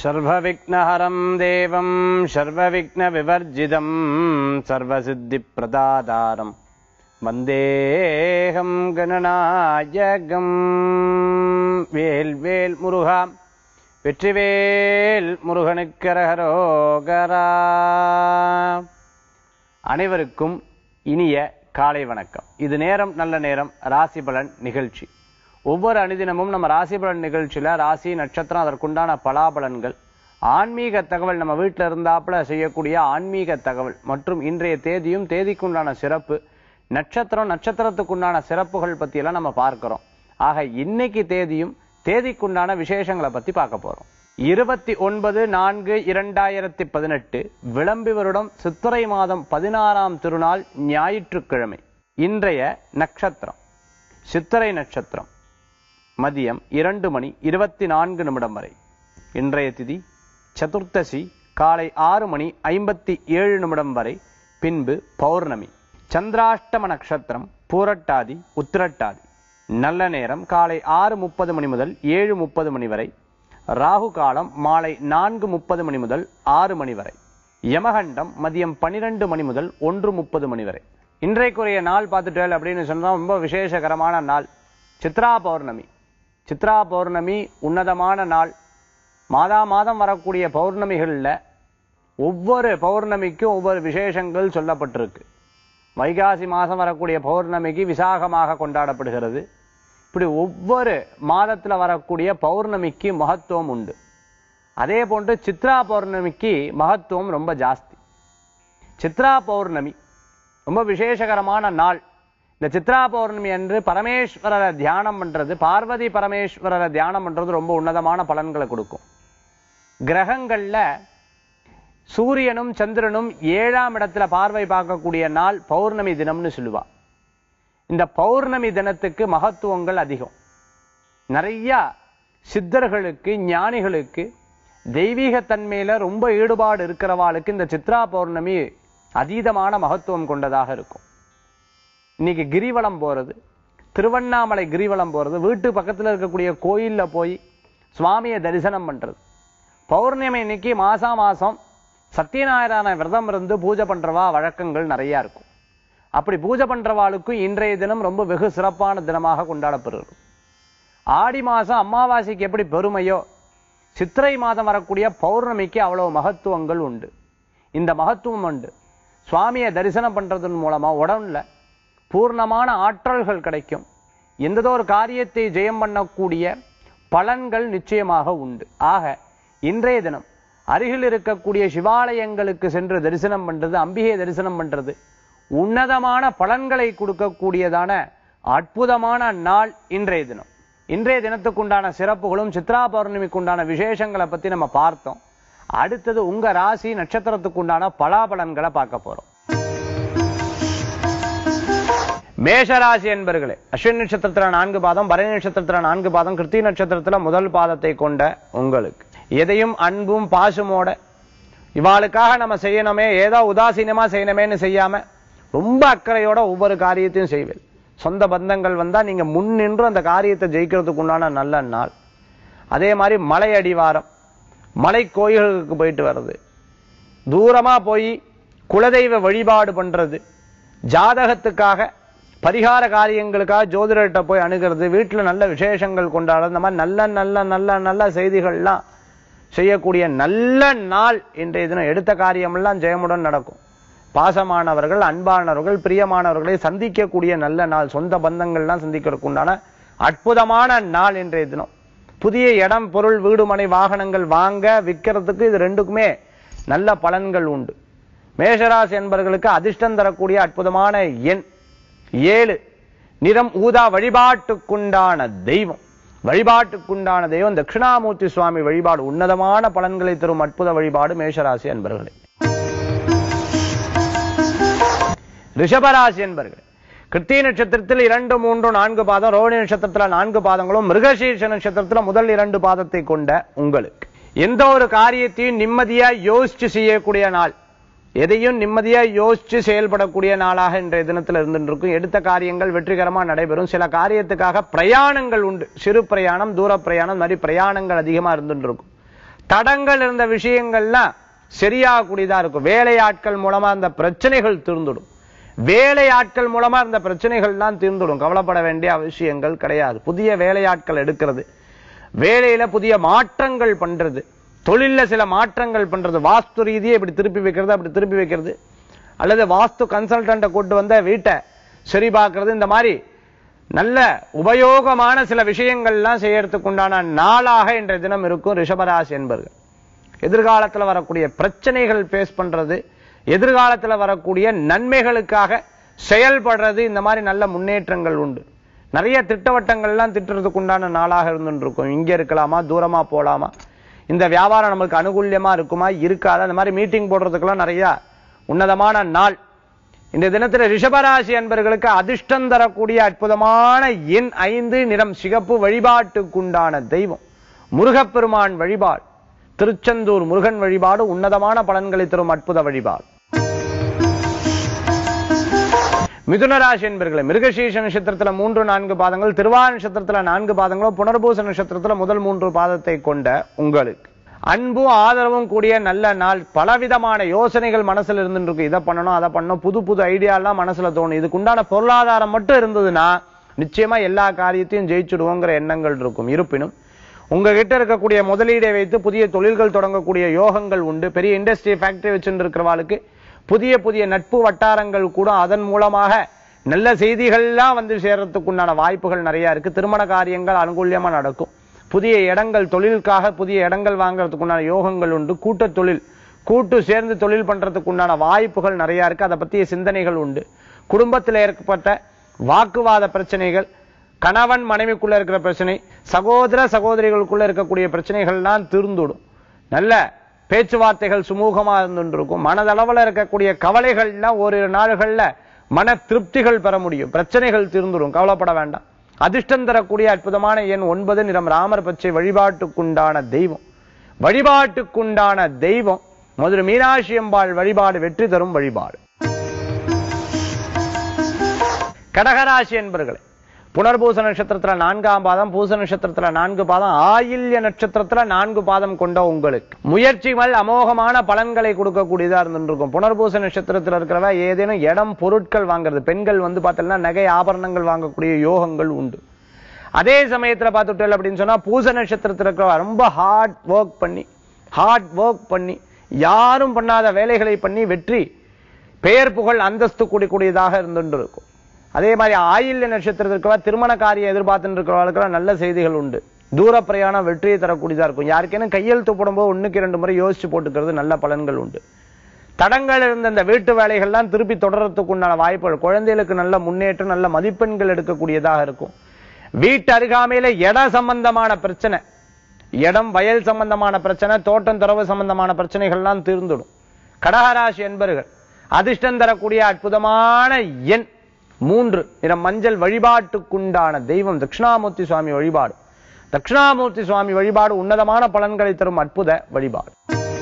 சர்வவிக்னஹரம் தேவம் சர்வவிக்னவிவர்ஜிதம் சர்வசித்திப்பிரதாதாரம் வந்தேகம் கணநாயகம் வேல் வேல் முருகா வெற்றிவேல் முருகனுக்கரகரோகரா அனைவருக்கும் இனிய காலை வணக்கம் இது நேரம் நல்ல நேரம் ராசி பலன் நிகழ்ச்சி ஒவ்வொரு அனுதினமும் நம்ம ராசி பலன் நிகழ்ச்சியில ராசி நட்சத்திரம் அதற்குண்டான பலாபலன்கள் ஆன்மீக தகவல் நம்ம வீட்டில் இருந்தாப்புல செய்யக்கூடிய ஆன்மீக தகவல் மற்றும் இன்றைய தேதியும் தேதிக்குண்டான சிறப்பு நட்சத்திரம் நட்சத்திரத்துக்குண்டான சிறப்புகள் பத்தி எல்லாம் நம்ம பார்க்கிறோம் ஆக இன்னைக்கு தேதியும் தேதிக்குண்டான விசேஷங்களை பத்தி பார்க்க போறோம் இருபத்தி ஒன்பது நான்கு இரண்டாயிரத்தி பதினெட்டு விளம்பி வருடம் சித்திரை மாதம் பதினாறாம் திருநாள் ஞாயிற்றுக்கிழமை இன்றைய நட்சத்திரம் சித்திரை நட்சத்திரம் மதியம் இரண்டு மணி இருபத்தி நான்கு நிமிடம் வரை இன்றைய திதி சதுர்த்தசி காலை ஆறு மணி ஐம்பத்தி ஏழு நிமிடம் வரை பின்பு பௌர்ணமி சந்திராஷ்டம நட்சத்திரம் பூரட்டாதி உத்திரட்டாதி நல்ல நேரம் காலை ஆறு முப்பது மணி முதல் ஏழு முப்பது மணி வரை ராகு காலம் மாலை நான்கு முப்பது மணி முதல் ஆறு மணி வரை யமகண்டம் மதியம் பன்னிரண்டு மணி முதல் ஒன்று முப்பது மணி வரை இன்றைக்குரிய நாள் பார்த்துட்டேல் அப்படின்னு சொன்னா ரொம்ப விசேஷகரமான நாள் சித்ரா பௌர்ணமி சித்ரா பௌர்ணமி உன்னதமான நாள் மாதா மாதம் வரக்கூடிய பௌர்ணமிகளில் ஒவ்வொரு பௌர்ணமிக்கும் ஒவ்வொரு விசேஷங்கள் சொல்லப்பட்டிருக்கு வைகாசி மாதம் வரக்கூடிய பௌர்ணமிக்கு விசாகமாக கொண்டாடப்படுகிறது இப்படி ஒவ்வொரு மாதத்துல வரக்கூடிய பௌர்ணமிக்கு மகத்துவம் உண்டு அதே போன்று சித்ரா பௌர்ணமிக்கு மகத்துவம் ரொம்ப ஜாஸ்தி சித்ரா பௌர்ணமி ரொம்ப விசேஷகரமான நாள் இந்த சித்ரா பௌர்ணமி அன்று பரமேஸ்வரரை தியானம் பண்றது பார்வதி பரமேஸ்வரரை தியானம் பண்றது ரொம்ப உன்னதமான பலன்களை கொடுக்கும் கிரகங்கள்ல சூரியனும் சந்திரனும் ஏழாம் இடத்துல பார்வை பார்க்கக்கூடிய நாள் பௌர்ணமி தினம்னு சொல்லுவா இந்த பௌர்ணமி தினத்துக்கு மகத்துவங்கள் அதிகம் நிறைய சித்தர்களுக்கு ஞானிகளுக்கு தெய்வீகத்தன்மையில ரொம்ப ஈடுபாடு இருக்கிறவாளுக்கு இந்த சித்ரா பௌர்ணமி அதீதமான மகத்துவம் கொண்டதாக இருக்கும் இன்னைக்கு கிரிவலம் போறது திருவண்ணாமலை கிரிவலம் போறது வீட்டு பக்கத்துல இருக்கக்கூடிய கோயில்ல போய் சுவாமியை தரிசனம் பண்றது பௌர்ணமி இன்னைக்கு மாசா மாசம் சத்யநாராயண விரதம் இருந்து பூஜை பண்றவா வழக்கங்கள் நிறைய இருக்கும் அப்படி பூஜை பண்றவாளுக்கும் இன்றைய தினம் ரொம்ப வெகு சிறப்பான தினமாக கொண்டாடப்படுகிறது ஆடி மாசம் அமாவாசைக்கு எப்படி பெருமையோ சித்திரை மாதம் வரக்கூடிய பௌர்ணமிக்கு அவ்வளவு மகத்துவங்கள் உண்டு இந்த மகத்துவம் உண்டு சுவாமியை தரிசனம் பண்றதன் மூலமா உடம்புல பூர்ணமான ஆற்றல்கள் கிடைக்கும் எந்ததோ ஒரு காரியத்தை ஜெயம் பண்ணக்கூடிய பலன்கள் நிச்சயமாக உண்டு ஆக இன்றைய தினம் அருகில் இருக்கக்கூடிய சிவாலயங்களுக்கு சென்று தரிசனம் பண்றது அம்பிகை தரிசனம் பண்றது உன்னதமான பலன்களை கொடுக்கக்கூடியதான அற்புதமான நாள் இன்றைய தினம் இன்றைய தினத்துக்குண்டான சிறப்புகளும் சித்ரா பௌர்ணமிக்குண்டான விசேஷங்களை பத்தி நம்ம பார்த்தோம் அடுத்தது உங்க ராசி நட்சத்திரத்துக்குண்டான பலாபலன்களை பார்க்க போறோம் மேஷராசி என்பர்களே அஸ்வின் நட்சத்திரத்துல நான்கு பாதம் பரணி நட்சத்திரத்துல நான்கு பாதம் கிருத்தி நட்சத்திரத்துல முதல் பாதத்தை கொண்ட உங்களுக்கு எதையும் அன்பும் பாசமோட இவாளுக்காக நம்ம செய்யணுமே ஏதோ உதாசீனமா செய்யணுமேன்னு செய்யாம ரொம்ப அக்கறையோட ஒவ்வொரு காரியத்தையும் செய்வேன் சொந்த பந்தங்கள் வந்தா நீங்க முன் நின்று அந்த காரியத்தை ஜெயிக்கிறதுக்கு உண்டான நல்ல நாள் அதே மாதிரி மலை அடிவாரம் மலை கோயில்களுக்கு போயிட்டு வர்றது தூரமா போய் குலதெய்வ வழிபாடு பண்றது ஜாதகத்துக்காக பரிகார காரியங்களுக்காக ஜோதிடர்கிட்ட போய் அணுகிறது வீட்டுல நல்ல விசேஷங்கள் கொண்டாடுறது இந்த மாதிரி நல்ல நல்ல நல்ல நல்ல செய்திகள்லாம் செய்யக்கூடிய நல்ல நாள் இன்றைய தினம் எடுத்த காரியமெல்லாம் ஜெயமுடன் நடக்கும் பாசமானவர்கள் அன்பானவர்கள் பிரியமானவர்களை சந்திக்கக்கூடிய நல்ல நாள் சொந்த பந்தங்கள்லாம் சந்திக்கிறதுக்கு உண்டான அற்புதமான நாள் இன்றைய தினம் புதிய இடம் பொருள் வீடு மனை வாகனங்கள் வாங்க விற்கிறதுக்கு இது ரெண்டுக்குமே நல்ல பலன்கள் உண்டு மேஷராசி என்பவர்களுக்கு அதிர்ஷ்டம் தரக்கூடிய அற்புதமான எண் ஏழு நிறம் ஊதா வழிபாட்டுக்குண்டான தெய்வம் வழிபாட்டுக்குண்டான தெய்வம் தட்சிணாமூர்த்தி சுவாமி வழிபாடு உன்னதமான பலன்களை தரும் அற்புத வழிபாடு மேஷராசி என்பர்களே ரிஷபராசி என்பர்கள் கிருத்திய நட்சத்திரத்தில் இரண்டு மூன்று நான்கு பாதம் ரோஹிணி நட்சத்திரத்துல நான்கு பாதங்களும் மிருகசீர்ஷ நட்சத்திரத்துல முதல் இரண்டு பாதத்தை கொண்ட உங்களுக்கு எந்த ஒரு காரியத்தையும் நிம்மதியா யோசிச்சு செய்யக்கூடிய நாள் எதையும் நிம்மதியா யோசிச்சு செயல்படக்கூடிய நாளாக இன்றைய தினத்துல இருந்துட்டு இருக்கும் எடுத்த காரியங்கள் வெற்றிகரமா நடைபெறும் சில காரியத்துக்காக பிரயாணங்கள் உண்டு சிறு பிரயாணம் தூர பிரயாணம் இந்த மாதிரி பிரயாணங்கள் அதிகமா இருந்துட்டு இருக்கும் தடங்கள் இருந்த விஷயங்கள்லாம் சரியாகக்கூடியதா இருக்கும் வேலையாட்கள் மூலமா அந்த பிரச்சனைகள் தீர்ந்துடும் வேலையாட்கள் மூலமா இருந்த பிரச்சனைகள்லாம் தீர்ந்துடும் கவலைப்பட வேண்டிய அவசியங்கள் கிடையாது புதிய வேலையாட்கள் எடுக்கிறது வேலையில புதிய மாற்றங்கள் பண்றது தொழில்ல சில மாற்றங்கள் பண்றது வாஸ்து ரீதியை இப்படி திருப்பி வைக்கிறது அப்படி திருப்பி வைக்கிறது அல்லது வாஸ்து கன்சல்டண்ட்டை கூட்டு வந்த வீட்டை சரி பார்க்கிறது இந்த மாதிரி நல்ல உபயோகமான சில விஷயங்கள்லாம் செய்யறதுக்கு உண்டான நாளாக இன்றைய தினம் இருக்கும் ரிஷபராசி என்பர்கள் எதிர்காலத்துல வரக்கூடிய பிரச்சனைகள் ஃபேஸ் பண்றது எதிர்காலத்துல வரக்கூடிய நன்மைகளுக்காக செயல்படுறது இந்த மாதிரி நல்ல முன்னேற்றங்கள் உண்டு நிறைய திட்டவட்டங்கள்லாம் திட்டுறதுக்கு உண்டான நாளாக இருந்துட்டு இருக்கும் இங்க இருக்கலாமா தூரமா போலாமா இந்த வியாபாரம் நமக்கு அனுகூல்யமா இருக்குமா இருக்காதா அந்த மாதிரி மீட்டிங் போடுறதுக்கெல்லாம் நிறைய உன்னதமான நாள் இந்த தினத்துல ரிஷபராசி அன்பர்களுக்கு அதிர்ஷ்டம் தரக்கூடிய அற்புதமான எண் ஐந்து நிறம் சிகப்பு வழிபாட்டுக்குண்டான தெய்வம் முருகப்பெருமான் வழிபாடு திருச்செந்தூர் முருகன் வழிபாடு உன்னதமான பலன்களை தரும் அற்புத வழிபாடு மிதுனராசி என்பர்களே மிருகசீஷ நட்சத்திரத்துல மூன்று நான்கு பாதங்கள் திருவாரூர் நட்சத்திரத்துல நான்கு பாதங்களும் புனர்பூச நட்சத்திரத்துல முதல் மூன்று பாதத்தை கொண்ட உங்களுக்கு அன்பும் ஆதரவும் கூடிய நல்ல நாள் பலவிதமான யோசனைகள் மனசுல இருந்துட்டு இருக்கு இதை பண்ணணும் அதை பண்ணணும் புது புது ஐடியா எல்லாம் மனசுல தோணும் இதுக்குண்டான பொருளாதாரம் மட்டும் இருந்ததுன்னா நிச்சயமா எல்லா காரியத்தையும் ஜெயிச்சுடுவோங்கிற எண்ணங்கள் இருக்கும் இருப்பினும் உங்ககிட்ட இருக்கக்கூடிய முதலீடை வைத்து புதிய தொழில்கள் தொடங்கக்கூடிய யோகங்கள் உண்டு பெரிய இண்டஸ்ட்ரி ஃபேக்டரி வச்சுட்டு இருக்கிறவாளுக்கு புதிய புதிய நட்பு வட்டாரங்கள் கூட அதன் மூலமாக நல்ல செய்திகள்லாம் வந்து சேர்றதுக்கு உண்டான வாய்ப்புகள் நிறைய இருக்கு திருமண காரியங்கள் அனுகூல்யமா நடக்கும் புதிய இடங்கள் தொழிலுக்காக புதிய இடங்கள் வாங்குறதுக்கு உண்டான யோகங்கள் உண்டு கூட்ட தொழில் கூட்டு சேர்ந்து தொழில் பண்றதுக்கு உண்டான வாய்ப்புகள் நிறைய இருக்கு அதை பத்திய சிந்தனைகள் உண்டு குடும்பத்தில் ஏற்பட்ட வாக்குவாத பிரச்சனைகள் கணவன் மனைவிக்குள்ள இருக்கிற பிரச்சனை சகோதர சகோதரிகளுக்குள்ள இருக்கக்கூடிய பிரச்சனைகள்லாம் தீர்ந்துடும் நல்ல பேச்சுவார்த்தைகள் சுமூகமா இருந்துருக்கும் மனதளவுல இருக்கக்கூடிய கவலைகள்லாம் ஓரிரு நாள்கள்ல மன திருப்திகள் பெற முடியும் பிரச்சனைகள் தீர்ந்துடும் கவலைப்பட வேண்டாம் அதிர்ஷ்டம் தரக்கூடிய அற்புதமான எண் ஒன்பது நிறம் ராமர் பச்சை வழிபாட்டுக்குண்டான தெய்வம் வழிபாட்டுக்குண்டான தெய்வம் மதுரை மீனாட்சி அம்பாள் வழிபாடு வெற்றி தரும் வழிபாடு கடகராசி என்பர்களே புனர்பூச நட்சத்திரத்துல நான்காம் பாதம் பூச நட்சத்திரத்துல நான்கு பாதம் ஆயில்ய நட்சத்திரத்துல நான்கு பாதம் கொண்ட உங்களுக்கு முயற்சிகள் அமோகமான பலன்களை கொடுக்கக்கூடியதா இருந்துருக்கும் புனர்பூச நட்சத்திரத்துல இருக்கிறவ ஏதேனும் இடம் பொருட்கள் வாங்குறது பெண்கள் வந்து பார்த்தீங்கன்னா நகை ஆபரணங்கள் வாங்கக்கூடிய யோகங்கள் உண்டு அதே சமயத்துல பார்த்துட்டேன் அப்படின்னு சொன்னா பூச நட்சத்திரத்துல இருக்கிறவ ரொம்ப ஹார்ட் ஒர்க் பண்ணி ஹார்ட் ஒர்க் பண்ணி யாரும் பண்ணாத வேலைகளை பண்ணி வெற்றி பெயர் புகழ் அந்தஸ்து கூடிக்கூடியதாக இருந்துட்டு இருக்கும் அதே மாதிரி ஆயில்ய நட்சத்திரத்திற்கு திருமண காரியம் எதிர்பார்த்துட்டு இருக்கிறவர்களுக்கு நல்ல செய்திகள் உண்டு தூர பிரயாணம் வெற்றியை தரக்கூடியதா இருக்கும் யாருக்கேனும் கையெழுத்து போடும்போது ஒண்ணுக்கு இரண்டு முறை யோசிச்சு போட்டுக்கிறது நல்ல பலன்கள் உண்டு தடங்கள் இருந்த இந்த வீட்டு வேலைகள்லாம் திருப்பி தொடர்றதுக்கு உண்டான வாய்ப்புகள் குழந்தைகளுக்கு நல்ல முன்னேற்றம் நல்ல மதிப்பெண்கள் எடுக்கக்கூடியதாக இருக்கும் வீட்டு அருகாமையில இட சம்பந்தமான பிரச்சனை இடம் வயல் சம்பந்தமான பிரச்சனை தோட்டம் துறவு சம்பந்தமான பிரச்சனைகள்லாம் தீர்ந்துடும் கடகராசி என்பர்கள் அதிர்ஷ்டம் தரக்கூடிய அற்புதமான எண் மூன்று நிறம் மஞ்சள் வழிபாட்டுக்குண்டான தெய்வம் தட்சிணாமூர்த்தி சுவாமி வழிபாடு தட்சிணாமூர்த்தி சுவாமி வழிபாடு உன்னதமான பலன்களை தரும் அற்புத வழிபாடு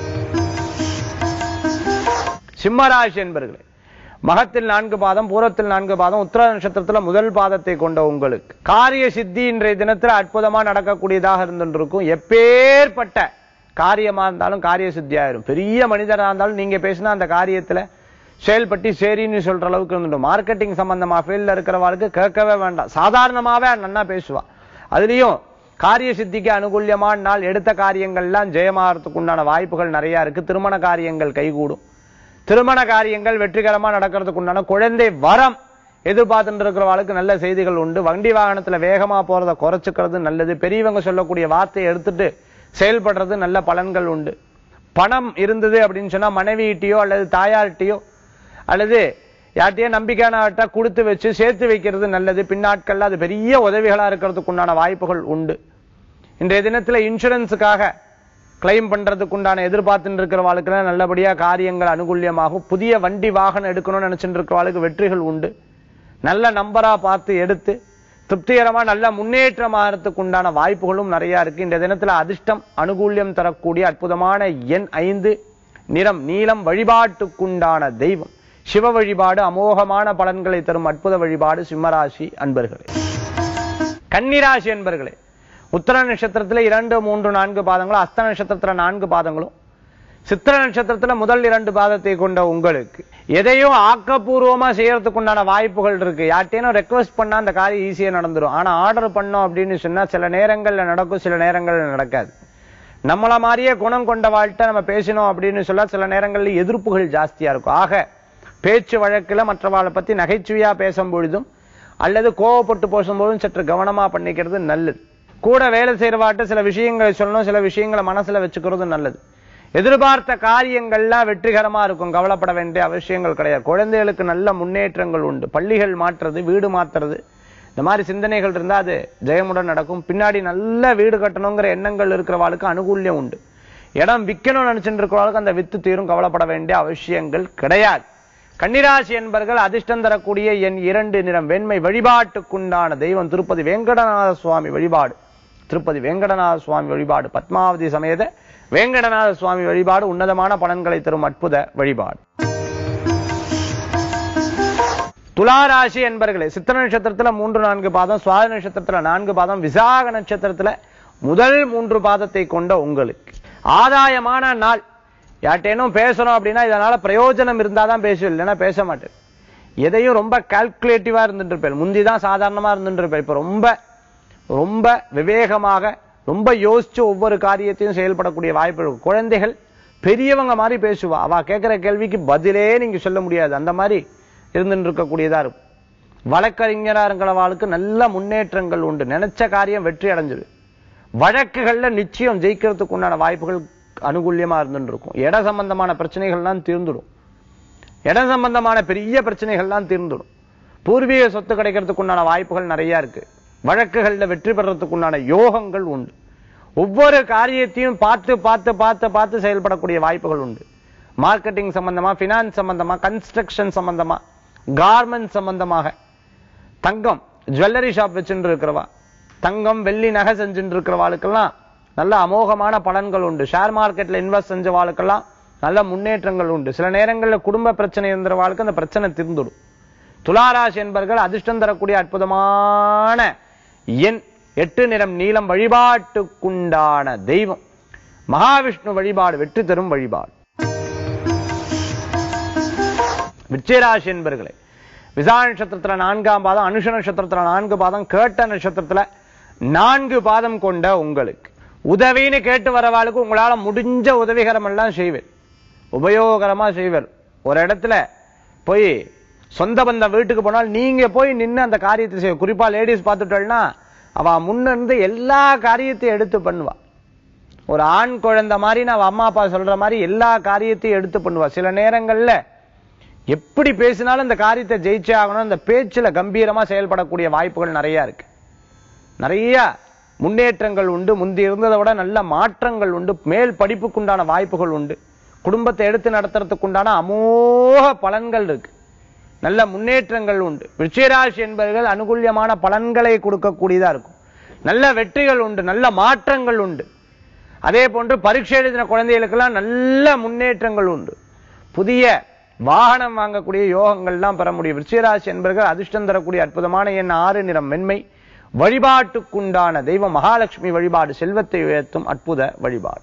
சிம்மராசி என்பர்களே மகத்தில் நான்கு பாதம் பூரத்தில் நான்கு பாதம் உத்தர நட்சத்திரத்துல முதல் பாதத்தை கொண்ட உங்களுக்கு காரிய சித்தி இன்றைய தினத்துல அற்புதமா நடக்கக்கூடியதாக இருந்துருக்கும் எப்பேற்பட்ட காரியமா இருந்தாலும் காரிய சித்தி ஆயிரும் பெரிய மனிதரா இருந்தாலும் நீங்க பேசினா அந்த காரியத்துல செயல்பட்டு சரின்னு சொல்ற அளவுக்கு இருந்துடும் மார்க்கெட்டிங் சம்பந்தமா ஃபீல்ட்ல இருக்கிறவாளுக்கு கேட்கவே வேண்டாம் சாதாரணமாவே நன்னா பேசுவா அதுலயும் காரிய சித்திக்கு அனுகூல்யமான நாள் எடுத்த காரியங்கள்லாம் ஜெயமாகறதுக்கு உண்டான வாய்ப்புகள் நிறைய இருக்கு திருமண காரியங்கள் கைகூடும் திருமண காரியங்கள் வெற்றிகரமா நடக்கிறதுக்கு உண்டான குழந்தை வரம் எதிர்பார்த்துட்டு இருக்கிறவாளுக்கு நல்ல செய்திகள் உண்டு வண்டி வாகனத்துல வேகமா போறதை குறைச்சுக்கிறது நல்லது பெரியவங்க சொல்லக்கூடிய வார்த்தையை எடுத்துட்டு செயல்படுறது நல்ல பலன்கள் உண்டு பணம் இருந்தது அப்படின்னு சொன்னா மனைவியிட்டையோ அல்லது தாயார்கிட்டயோ அல்லது யார்கிட்டயோ நம்பிக்கையானவர்கிட்ட கொடுத்து வச்சு சேர்த்து வைக்கிறது நல்லது பின்னாட்கள்ல அது பெரிய உதவிகளா இருக்கிறதுக்கு உண்டான வாய்ப்புகள் உண்டு இன்றைய தினத்துல இன்சூரன்ஸுக்காக கிளைம் பண்றதுக்கு உண்டான எதிர்பார்த்துட்டு இருக்கிறவாளுக்கு நல்லபடியா காரியங்கள் அனுகூல்யமாகும் புதிய வண்டி வாகனம் எடுக்கணும்னு நினைச்சிட்டு இருக்கிறவாளுக்கு வெற்றிகள் உண்டு நல்ல நம்பரா பார்த்து எடுத்து திருப்திகரமா நல்ல முன்னேற்றம் ஆகிறதுக்கு உண்டான வாய்ப்புகளும் நிறைய இருக்கு இந்த தினத்துல அதிர்ஷ்டம் அனுகூல்யம் தரக்கூடிய அற்புதமான எண் ஐந்து நிறம் நீலம் வழிபாட்டுக்குண்டான தெய்வம் சிவ வழிபாடு அமோகமான பலன்களை தரும் அற்புத வழிபாடு சிம்மராசி அன்பர்களே கன்னிராசி என்பர்களே உத்தர நட்சத்திரத்துல இரண்டு மூன்று நான்கு பாதங்களும் அஸ்த நட்சத்திரத்துல நான்கு பாதங்களும் சித்திர நட்சத்திரத்துல முதல் இரண்டு பாதத்தை கொண்ட உங்களுக்கு எதையும் ஆக்கப்பூர்வமா செய்யறதுக்கு உண்டான வாய்ப்புகள் இருக்கு யார்ட்டேனும் ரெக்வஸ்ட் பண்ணா அந்த காரியம் ஈஸியா நடந்துரும் ஆனா ஆர்டர் பண்ணோம் அப்படின்னு சொன்னா சில நேரங்கள்ல நடக்கும் சில நேரங்கள்ல நடக்காது நம்மள மாதிரியே குணம் கொண்ட வாழ்க்கை நம்ம பேசினோம் அப்படின்னு சொல்ல சில நேரங்கள்ல எதிர்ப்புகள் ஜாஸ்தியா இருக்கும் ஆக பேச்சு வழக்குல மற்றவாளை பத்தி நகைச்சுவையா பேசும் பொழுதும் அல்லது கோவப்பட்டு பேசும்போதும் சற்று கவனமா பண்ணிக்கிறது நல்லது கூட வேலை செய்யறவாட்ட சில விஷயங்களை சொல்லணும் சில விஷயங்களை மனசுல வச்சுக்கிறது நல்லது எதிர்பார்த்த காரியங்கள்லாம் வெற்றிகரமா இருக்கும் கவலைப்பட வேண்டிய அவசியங்கள் கிடையாது குழந்தைகளுக்கு நல்ல முன்னேற்றங்கள் உண்டு பள்ளிகள் மாற்றுறது வீடு மாத்துறது இந்த மாதிரி சிந்தனைகள் இருந்தா அது ஜெயமுடன் நடக்கும் பின்னாடி நல்ல வீடு கட்டணுங்கிற எண்ணங்கள் இருக்கிறவாளுக்கு அனுகூல்யம் உண்டு இடம் விற்கணும்னு நினைச்சுட்டு இருக்கிறவளுக்கு அந்த வித்து தீரும் கவலைப்பட வேண்டிய அவசியங்கள் கிடையாது கன்னிராசி என்பர்கள் அதிர்ஷ்டம் தரக்கூடிய என் இரண்டு நிறம் வெண்மை வழிபாட்டுக்குண்டான தெய்வம் திருப்பதி வெங்கடநாத சுவாமி வழிபாடு திருப்பதி வெங்கடநாத சுவாமி வழிபாடு பத்மாவதி சமேத வேங்கடநாத சுவாமி வழிபாடு உன்னதமான பலன்களை தரும் அற்புத வழிபாடு துளாராசி என்பர்களே சித்திர நட்சத்திரத்துல மூன்று நான்கு பாதம் சுவாதி நட்சத்திரத்துல நான்கு பாதம் விசாக நட்சத்திரத்துல முதல் மூன்று பாதத்தை கொண்ட உங்களுக்கு ஆதாயமான நாள் யார்ட்டேனும் பேசணும் அப்படின்னா இதனால பிரயோஜனம் இருந்தாதான் பேசுவேன் இல்லைன்னா பேச மாட்டேன் எதையும் ரொம்ப கால்குலேட்டிவா இருந்துட்டு இருப்பேன் முந்தி தான் சாதாரணமா இருந்துட்டு இருப்பேன் இப்ப ரொம்ப ரொம்ப விவேகமாக ரொம்ப யோசிச்சு ஒவ்வொரு காரியத்தையும் செயல்படக்கூடிய வாய்ப்பு இருக்கும் குழந்தைகள் பெரியவங்க மாதிரி பேசுவா அவ கேட்கிற கேள்விக்கு பதிலே நீங்க சொல்ல முடியாது அந்த மாதிரி இருந்துட்டு இருக்கக்கூடியதா இருக்கும் வழக்கறிஞரா இருக்கிறவாளுக்கு நல்ல முன்னேற்றங்கள் உண்டு நினைச்ச காரியம் வெற்றி அடைஞ்சிரு வழக்குகள்ல நிச்சயம் ஜெயிக்கிறதுக்கு உண்டான வாய்ப்புகள் அனுகூல்யமா இருந்துட்டு இருக்கும் இட சம்பந்தமான பிரச்சனைகள்லாம் தீர்ந்துடும் இடம் சம்பந்தமான பெரிய பிரச்சனைகள்லாம் தீர்ந்துடும் பூர்வீக சொத்து கிடைக்கிறதுக்கு உண்டான வாய்ப்புகள் நிறைய இருக்கு வழக்குகள்ல வெற்றி பெறறதுக்கு உண்டான யோகங்கள் உண்டு ஒவ்வொரு காரியத்தையும் பார்த்து பார்த்து பார்த்து பார்த்து செயல்படக்கூடிய வாய்ப்புகள் உண்டு மார்க்கெட்டிங் சம்பந்தமா பினான்ஸ் சம்பந்தமா கன்ஸ்ட்ரக்ஷன் சம்பந்தமா கார்மெண்ட் சம்பந்தமாக தங்கம் ஜுவல்லரி ஷாப் வச்சுட்டு இருக்கிறவா தங்கம் வெள்ளி நகை செஞ்சுட்டு இருக்கிறவாளுக்கெல்லாம் நல்ல அமோகமான பலன்கள் உண்டு ஷேர் மார்க்கெட்ல இன்வெஸ்ட் செஞ்சவாளுக்கெல்லாம் நல்ல முன்னேற்றங்கள் உண்டு சில நேரங்களில் குடும்ப பிரச்சனை இருந்தவாளுக்கு அந்த பிரச்சனை திருந்துடும் துளாராசி என்பர்கள் அதிர்ஷ்டம் தரக்கூடிய அற்புதமான எண் எட்டு நிறம் நீலம் வழிபாட்டுக்குண்டான தெய்வம் மகாவிஷ்ணு வழிபாடு வெற்றி தரும் வழிபாடு விச்சயராசி என்பர்களே விசா நட்சத்திரத்துல நான்காம் பாதம் அனுஷ நட்சத்திரத்துல நான்கு பாதம் கேட்ட நட்சத்திரத்துல நான்கு பாதம் கொண்ட உங்களுக்கு உதவின்னு கேட்டு வரவாளுக்கு உங்களால முடிஞ்ச உதவிகரம் எல்லாம் செய்வேன் உபயோகரமா செய்வர் ஒரு இடத்துல போய் சொந்த பந்தம் வீட்டுக்கு போனால் நீங்க போய் நின்னு அந்த காரியத்தை செய்ய குறிப்பா லேடிஸ் பார்த்துட்டோம்னா அவ முன்ன இருந்து எல்லா காரியத்தையும் எடுத்து பண்ணுவா ஒரு ஆண் குழந்தை மாதிரி நான் அவ அம்மா அப்பா சொல்ற மாதிரி எல்லா காரியத்தையும் எடுத்து பண்ணுவா சில நேரங்கள்ல எப்படி பேசினாலும் இந்த காரியத்தை ஜெயிச்சே ஆகணும் இந்த பேச்சுல கம்பீரமா செயல்படக்கூடிய வாய்ப்புகள் நிறைய இருக்கு நிறைய முன்னேற்றங்கள் உண்டு முந்தி இருந்ததை விட நல்ல மாற்றங்கள் உண்டு மேல் படிப்புக்குண்டான வாய்ப்புகள் உண்டு குடும்பத்தை எடுத்து நடத்துறதுக்குண்டான அமோக பலன்கள் இருக்கு நல்ல முன்னேற்றங்கள் உண்டு விருச்சிகராசி என்பவர்கள் அனுகூல்யமான பலன்களை கொடுக்கக்கூடியதா இருக்கும் நல்ல வெற்றிகள் உண்டு நல்ல மாற்றங்கள் உண்டு அதே போன்று பரீட்சை எழுதின குழந்தைகளுக்கெல்லாம் நல்ல முன்னேற்றங்கள் உண்டு புதிய வாகனம் வாங்கக்கூடிய யோகங்கள்லாம் பெற முடியும் விருச்சிகராசி என்பவர்கள் அதிர்ஷ்டம் தரக்கூடிய அற்புதமான எண் ஆறு நிறம் மென்மை வழிபாட்டுக்குண்டான தெய்வம் மகாலட்சுமி வழிபாடு செல்வத்தை உயர்த்தும் அற்புத வழிபாடு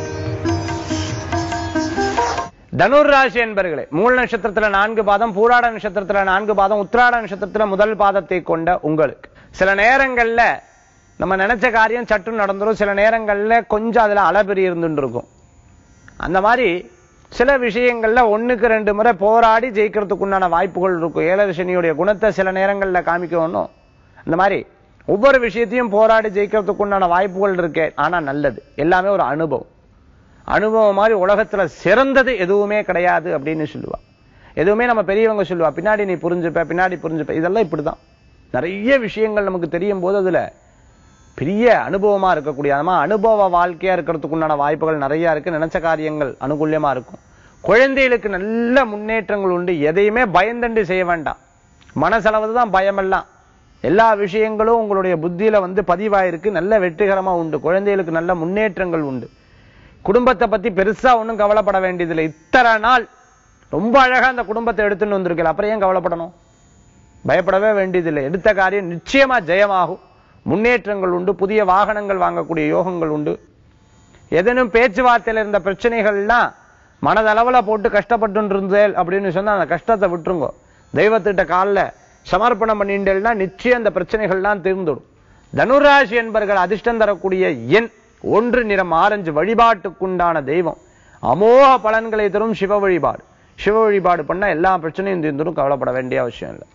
தனுர் ராசி என்பர்களே மூல நட்சத்திரத்துல நான்கு பாதம் பூராட நட்சத்திரத்துல நான்கு பாதம் உத்திராட நட்சத்திரத்துல முதல் பாதத்தை கொண்ட உங்களுக்கு சில நேரங்கள்ல நம்ம நினைச்ச காரியம் சட்டு நடந்துரும் சில நேரங்கள்ல கொஞ்சம் அதுல அளபெரி இருந்துட்டு இருக்கும் அந்த மாதிரி சில விஷயங்கள்ல ஒண்ணுக்கு ரெண்டு முறை போராடி ஜெயிக்கிறதுக்கு உண்டான வாய்ப்புகள் இருக்கும் ஏழரை சனியுடைய குணத்தை சில நேரங்கள்ல காமிக்கணும் அந்த மாதிரி ஒவ்வொரு விஷயத்தையும் போராடி ஜெயிக்கிறதுக்கு உண்டான வாய்ப்புகள் இருக்கு ஆனா நல்லது எல்லாமே ஒரு அனுபவம் அனுபவம் மாதிரி உலகத்துல சிறந்தது எதுவுமே கிடையாது அப்படின்னு சொல்லுவா எதுவுமே நம்ம பெரியவங்க சொல்லுவா பின்னாடி நீ புரிஞ்சுப்ப பின்னாடி புரிஞ்சுப்ப இதெல்லாம் இப்படிதான் நிறைய விஷயங்கள் நமக்கு தெரியும் போது அதுல பெரிய அனுபவமா இருக்கக்கூடிய அந்த மாதிரி அனுபவ வாழ்க்கையா இருக்கிறதுக்கு உண்டான வாய்ப்புகள் நிறைய இருக்கு நினைச்ச காரியங்கள் அனுகூல்யமா இருக்கும் குழந்தைகளுக்கு நல்ல முன்னேற்றங்கள் உண்டு எதையுமே பயந்தண்டு செய்ய வேண்டாம் மனசளவு தான் பயமெல்லாம் எல்லா விஷயங்களும் உங்களுடைய புத்தியில வந்து பதிவாயிருக்கு நல்ல வெற்றிகரமா உண்டு குழந்தைகளுக்கு நல்ல முன்னேற்றங்கள் உண்டு குடும்பத்தை பத்தி பெருசா ஒண்ணும் கவலைப்பட வேண்டியதில்லை இத்தனை நாள் ரொம்ப அழகா அந்த குடும்பத்தை எடுத்துன்னு வந்திருக்கல அப்புறம் ஏன் கவலைப்படணும் பயப்படவே வேண்டியதில்லை எடுத்த காரியம் நிச்சயமா ஜெயமாகும் முன்னேற்றங்கள் உண்டு புதிய வாகனங்கள் வாங்கக்கூடிய யோகங்கள் உண்டு எதனும் பேச்சுவார்த்தையில இருந்த பிரச்சனைகள்லாம் மனதளவுல போட்டு கஷ்டப்பட்டு இருந்தேல் அப்படின்னு சொன்னா அந்த கஷ்டத்தை விட்டுருங்க தெய்வத்திட்ட காலில் சமர்ப்பணம் பண்ணிட்டேன்னா நிச்சயம் அந்த பிரச்சனைகள்லாம் தீர்ந்துடும் தனுராசி என்பர்கள் அதிர்ஷ்டம் தரக்கூடிய எண் ஒன்று நிறம் ஆரஞ்சு வழிபாட்டுக்குண்டான தெய்வம் அமோக பலன்களை தரும் சிவ வழிபாடு சிவ வழிபாடு பண்ணா எல்லா பிரச்சனையும் தீர்ந்துடும் கவலைப்பட வேண்டிய அவசியம் இல்லை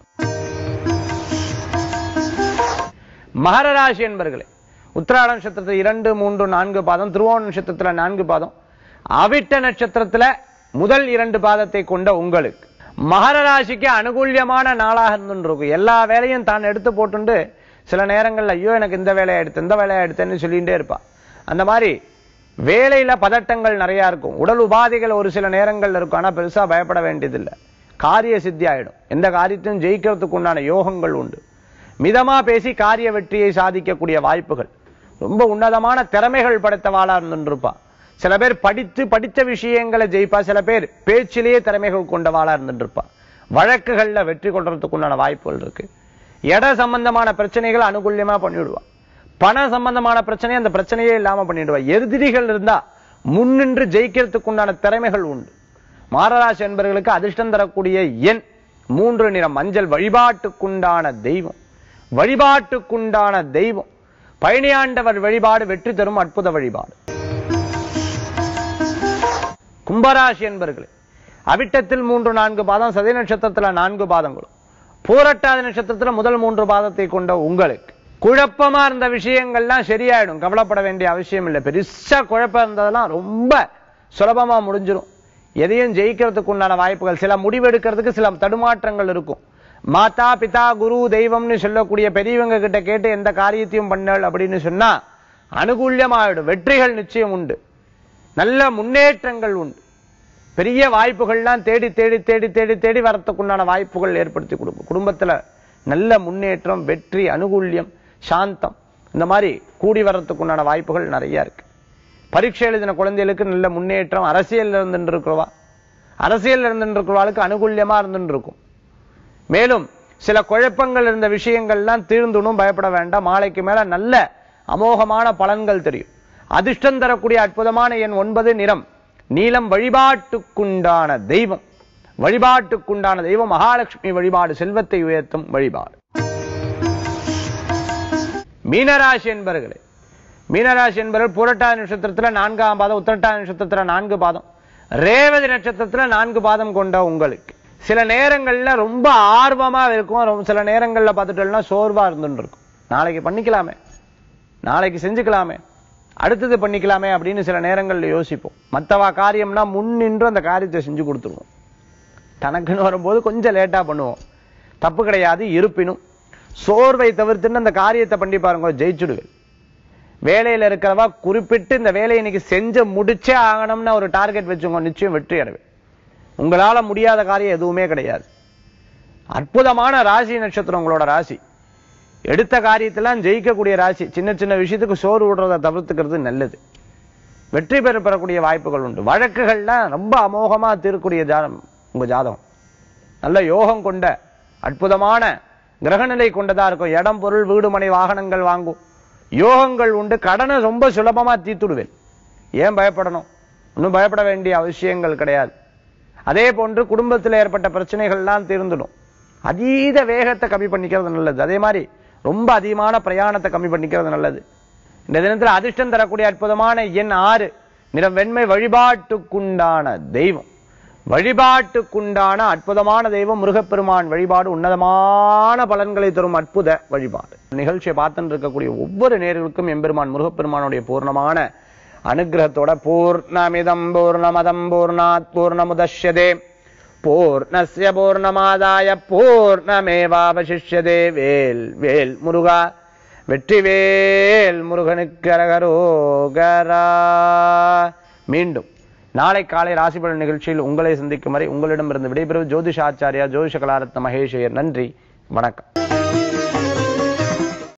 மகர ராசி என்பர்களே உத்திராட நட்சத்திரத்துல இரண்டு மூன்று நான்கு பாதம் திருவோண நட்சத்திரத்துல நான்கு பாதம் அவிட்ட நட்சத்திரத்துல முதல் இரண்டு பாதத்தை கொண்ட உங்களுக்கு மகர ராசிக்கு அனுகூல்யமான நாளாக இருந்துருக்கும் எல்லா வேலையும் தான் எடுத்து போட்டுண்டு சில நேரங்கள்ல ஐயோ எனக்கு இந்த வேலையை எடுத்து இந்த வேலையை எடுத்தேன்னு சொல்லிகிட்டே இருப்பா அந்த மாதிரி வேலையில பதட்டங்கள் நிறைய இருக்கும் உடல் உபாதைகள் ஒரு சில நேரங்கள்ல இருக்கும் ஆனா பெருசா பயப்பட வேண்டியதில்லை காரிய சித்தி ஆயிடும் எந்த காரியத்தையும் ஜெயிக்கிறதுக்கு உண்டான யோகங்கள் உண்டு மிதமா பேசி காரிய வெற்றியை சாதிக்கக்கூடிய வாய்ப்புகள் ரொம்ப உன்னதமான திறமைகள் படைத்தவாளா இருந்துருப்பா சில பேர் படித்து படித்த விஷயங்களை ஜெயிப்பா சில பேர் பேச்சிலேயே திறமைகள் கொண்டவாளா இருந்துருப்பா வழக்குகள்ல வெற்றி கொள்றதுக்கு உண்டான வாய்ப்புகள் இருக்கு இட சம்பந்தமான பிரச்சனைகளை அனுகூல்யமா பண்ணிவிடுவா பண சம்பந்தமான பிரச்சனையை அந்த பிரச்சனையே இல்லாம பண்ணிடுவா எதிரிகள் இருந்தா முன்னின்று ஜெயிக்கிறதுக்கு உண்டான திறமைகள் உண்டு மாரராசி என்பவர்களுக்கு அதிர்ஷ்டம் தரக்கூடிய எண் மூன்று நிறம் மஞ்சள் வழிபாட்டுக்குண்டான தெய்வம் வழிபாட்டுக்குண்டான தெய்வம் பழனியாண்டவர் வழிபாடு வெற்றி தரும் அற்புத வழிபாடு கும்பராசி என்பர்களே அவிட்டத்தில் மூன்று நான்கு பாதம் சதய நட்சத்திரத்துல நான்கு பாதங்களும் பூரட்டாதி நட்சத்திரத்துல முதல் மூன்று பாதத்தை கொண்ட உங்களுக்கு குழப்பமா இருந்த விஷயங்கள்லாம் சரியாயிடும் கவலைப்பட வேண்டிய அவசியம் இல்லை பெருசா குழப்பம் இருந்ததெல்லாம் ரொம்ப சுலபமா முடிஞ்சிடும் எதையும் ஜெயிக்கிறதுக்கு உண்டான வாய்ப்புகள் சில முடிவெடுக்கிறதுக்கு சில தடுமாற்றங்கள் இருக்கும் மாதா பிதா குரு தெய்வம்னு சொல்லக்கூடிய பெரியவங்க கிட்ட கேட்டு எந்த காரியத்தையும் பண்ணல் அப்படின்னு சொன்னா அனுகூல்யமாயிடும் வெற்றிகள் நிச்சயம் உண்டு நல்ல முன்னேற்றங்கள் உண்டு பெரிய வாய்ப்புகள்லாம் தேடி தேடி தேடி தேடி தேடி வரத்துக்குண்டான வாய்ப்புகள் ஏற்படுத்தி கொடுக்கும் குடும்பத்துல நல்ல முன்னேற்றம் வெற்றி அனுகூல்யம் சாந்தம் இந்த மாதிரி கூடி வர்றதுக்குண்டான வாய்ப்புகள் நிறைய இருக்கு பரீட்சை எழுதின குழந்தைகளுக்கு நல்ல முன்னேற்றம் அரசியல் இருந்துட்டு இருக்கிறவா அரசியல் இருந்துட்டு இருக்கிறவாளுக்கு அனுகூல்யமா இருந்துட்டு இருக்கும் மேலும் சில குழப்பங்கள் இருந்த விஷயங்கள்லாம் தீர்ந்துடும் பயப்பட வேண்டாம் மாலைக்கு மேல நல்ல அமோகமான பலன்கள் தெரியும் அதிர்ஷ்டம் தரக்கூடிய அற்புதமான எண் ஒன்பது நிறம் நீலம் வழிபாட்டுக்குண்டான தெய்வம் வழிபாட்டுக்குண்டான தெய்வம் மகாலட்சுமி வழிபாடு செல்வத்தை உயர்த்தும் வழிபாடு மீனராசி என்பர்களே மீனராசி என்பவர்கள் புரட்டாதி நட்சத்திரத்துல நான்காம் பாதம் உத்திரட்டாதி நட்சத்திரத்துல நான்கு பாதம் ரேவதி நட்சத்திரத்துல நான்கு பாதம் கொண்ட உங்களுக்கு சில நேரங்கள்ல ரொம்ப ஆர்வமா இருக்கும் ரொம்ப சில நேரங்கள்ல பார்த்துட்டோம்னா சோர்வா இருந்துட்டு இருக்கும் நாளைக்கு பண்ணிக்கலாமே நாளைக்கு செஞ்சுக்கலாமே அடுத்தது பண்ணிக்கலாமே அப்படின்னு சில நேரங்கள்ல யோசிப்போம் மத்தவா காரியம்னா முன்னின்று அந்த காரியத்தை செஞ்சு கொடுத்துருவோம் தனக்குன்னு வரும்போது கொஞ்சம் லேட்டா பண்ணுவோம் தப்பு கிடையாது இருப்பினும் சோர்வை தவிர்த்துன்னு அந்த காரியத்தை பண்ணி பாருங்க ஜெயிச்சுடுவேன் வேலையில இருக்கிறவா குறிப்பிட்டு இந்த வேலையை இன்னைக்கு செஞ்சு முடிச்சே ஆகணும்னு ஒரு டார்கெட் வச்சுங்க நிச்சயம் வெற்றி அடைவேன் உங்களால முடியாத காரியம் எதுவுமே கிடையாது அற்புதமான ராசி நட்சத்திரம் உங்களோட ராசி எடுத்த காரியத்தெல்லாம் ஜெயிக்கக்கூடிய ராசி சின்ன சின்ன விஷயத்துக்கு சோறு விடுறதை தவிர்த்துக்கிறது நல்லது வெற்றி பெற பெறக்கூடிய வாய்ப்புகள் உண்டு வழக்குகள்லாம் ரொம்ப அமோகமா தீர்க்கக்கூடிய ஜாதகம் உங்க ஜாதகம் நல்ல யோகம் கொண்ட அற்புதமான கிரகநிலை கொண்டதா இருக்கும் இடம் பொருள் வீடு மனை வாகனங்கள் வாங்கும் யோகங்கள் உண்டு கடனை ரொம்ப சுலபமா தீர்த்துடுவேன் ஏன் பயப்படணும் ஒன்றும் பயப்பட வேண்டிய அவசியங்கள் கிடையாது அதே போன்று குடும்பத்தில் ஏற்பட்ட பிரச்சனைகள்லாம் தீர்ந்துடும் அதீத வேகத்தை கம்மி பண்ணிக்கிறது நல்லது அதே மாதிரி ரொம்ப அதிகமான பிரயாணத்தை கம்மி பண்ணிக்கிறது நல்லது இந்த தினத்தில் அதிர்ஷ்டம் தரக்கூடிய அற்புதமான எண் ஆறு நிறம் வெண்மை வழிபாட்டுக்குண்டான தெய்வம் வழிபாட்டுக்குண்டான அற்புதமான தெய்வம் முருகப்பெருமான் வழிபாடு உன்னதமான பலன்களை தரும் அற்புத வழிபாடு நிகழ்ச்சியை பார்த்துட்டு இருக்கக்கூடிய ஒவ்வொரு நேர்களுக்கும் எம்பெருமான் முருகப்பெருமானுடைய பூர்ணமான அனுகிரகத்தோட பூர்ணமிதம் பூர்ணமதம் பூர்ணாத் பூர்ணமுதஷ்யதே பூர்ணஸ்ய பூர்ணமாதாய பூர்ணமேவாவசிஷ்யதே வேல் வேல் முருகா வெற்றிவேல் முருகனுக்கு அரகரோகரா மீண்டும் நாளை காலை ராசிபலன் நிகழ்ச்சியில் உங்களை சந்திக்கும் வரை உங்களிடமிருந்து விடைபெறுவது ஜோதிஷ ஆச்சாரியா ஜோதிஷ கலாரத்ன மகேஷ் ஐயர் நன்றி வணக்கம்